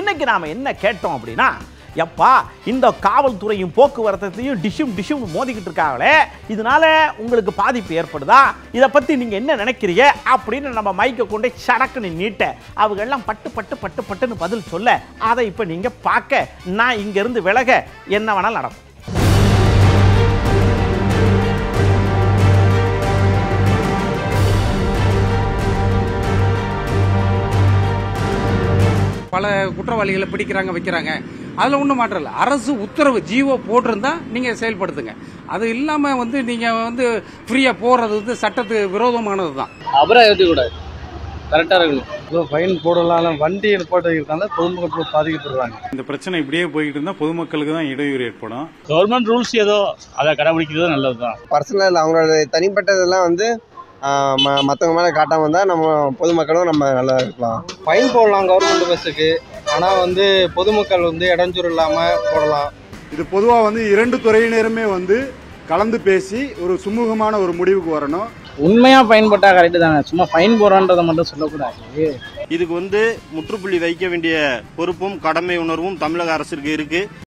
இன்னைக்கு நாம என்ன கேட்டோம் அப்படின்னா எப்பா இந்த காவல்துறையும் போக்குவரத்தையும் டிஷும் டிஷும் மோதிக்கிட்டு இருக்காங்களே இதனால உங்களுக்கு பாதிப்பு ஏற்படுதா இதை பத்தி நீங்க என்ன நினைக்கிறீங்க அப்படின்னு நம்ம மைக்கை கொண்டு சடக்குன்னு நீட்ட அவங்க எல்லாம் பட்டு பட்டு பட்டு பட்டுன்னு பதில் சொல்ல அதை இப்ப நீங்க பார்க்க நான் இங்க இருந்து விலக என்ன வேணாலும் நடக்கும் பல குற்றவாளிகளை பிடிக்கிறாங்க வைக்கிறாங்க அதில் ஒன்றும் மாற்றம் இல்லை அரசு உத்தரவு ஜீவோ போட்டிருந்தா நீங்கள் செயல்படுத்துங்க அது இல்லாமல் வந்து நீங்கள் வந்து ஃப்ரீயாக போகிறது வந்து சட்டத்துக்கு விரோதமானது தான் அப்புறம் ஏற்றக்கூடாது கரெக்டாக இருக்கணும் ஏதோ ஃபைன் போடலாம் வண்டி நிப்பாட்டுறதுனால பொதுமக்கள் பாதிக்கப்படுறாங்க இந்த பிரச்சனை இப்படியே போய்கிட்டு இருந்தா பொதுமக்களுக்கு தான் இடையூறு ஏற்படும் கவர்மெண்ட் ரூல்ஸ் ஏதோ அதை கடைபிடிக்கிறது நல்லது தான் பர்சனல் அவங்களோட தனிப்பட்டதெல்லாம் வந்து மற்றவங்க மேலே காட்டாமல் இருந்தால் நம்ம பொதுமக்களும் நம்ம நல்லா இருக்கலாம் ஃபைன் போடலாம் கவர்மெண்ட் பஸ்ஸுக்கு ஆனால் வந்து பொதுமக்கள் வந்து இடைஞ்சூறு இல்லாமல் போடலாம் இது பொதுவாக வந்து இரண்டு துறையினருமே வந்து கலந்து பேசி ஒரு சுமூகமான ஒரு முடிவுக்கு வரணும் உண்மையாக பயன்பட்டா கரெக்டு தானே சும்மா ஃபைன் போடுறன்றதை மட்டும் சொல்லக்கூடாது இதுக்கு வந்து முற்றுப்புள்ளி வைக்க வேண்டிய பொறுப்பும் கடமை உணர்வும் தமிழக அரசிற்கு இருக்கு